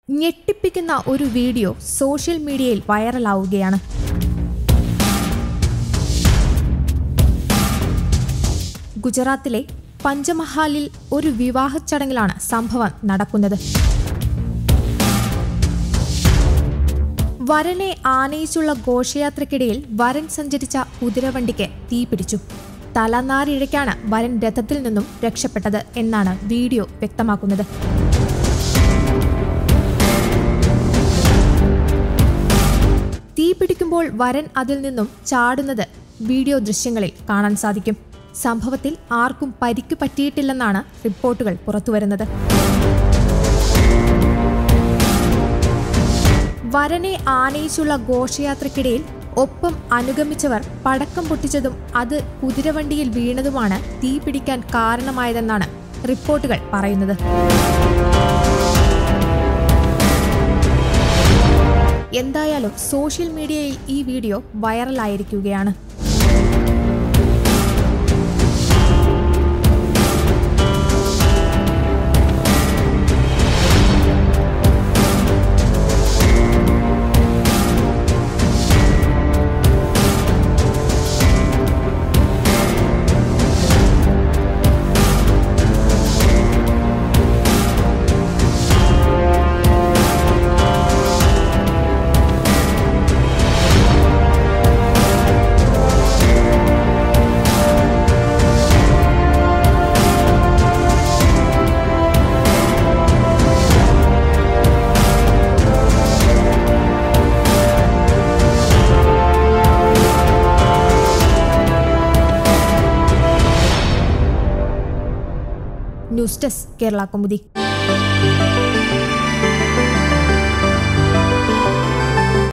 ഞെട്ടിപ്പിക്കുന്ന ഒരു video social മീഡിയയിൽ വൈറലാവുകയാണ് ഗുജറാത്തിലെ പഞ്ചമഹാലിൽ ഒരു വിവാഹ ചടങ്ങിലാണ് സംഭവം നടക്കുന്നത് വരനെ ആനയിച്ചുള്ള ഘോഷയാത്രയ്ക്കിടയിൽ വരൻ സഞ്ചരിച്ച കുതിരവണ്ടിക്ക് തീപിടിച്ചു തലനാരിഴയ്ക്കാണ് വരൻ രഥത്തിൽ നിന്നും രക്ഷപ്പെട്ടത് എന്നാണ് വീഡിയോ വ്യക്തമാക്കുന്നത് തീ പിടിക്കുമ്പോൾ വരൻ അതിൽ നിന്നും ചാടുന്നത് വീഡിയോ ദൃശ്യങ്ങളിൽ കാണാൻ സാധിക്കും സംഭവത്തിൽ ആർക്കും പരിക്ക് പറ്റിയിട്ടില്ലെന്നാണ് റിപ്പോർട്ടുകൾ പുറത്തുവരുന്നത് വരനെ ആനയിച്ചുള്ള ഘോഷയാത്രയ്ക്കിടയിൽ ഒപ്പം അനുഗമിച്ചവർ പടക്കം പൊട്ടിച്ചതും അത് കുതിരവണ്ടിയിൽ വീണതുമാണ് തീ പിടിക്കാൻ കാരണമായതെന്നാണ് റിപ്പോർട്ടുകൾ പറയുന്നത് എന്തായാലും സോഷ്യൽ മീഡിയയിൽ ഈ വീഡിയോ വൈറലായിരിക്കുകയാണ് ന്യൂസ് ഡെസ്ക് കേരള കൗമുദി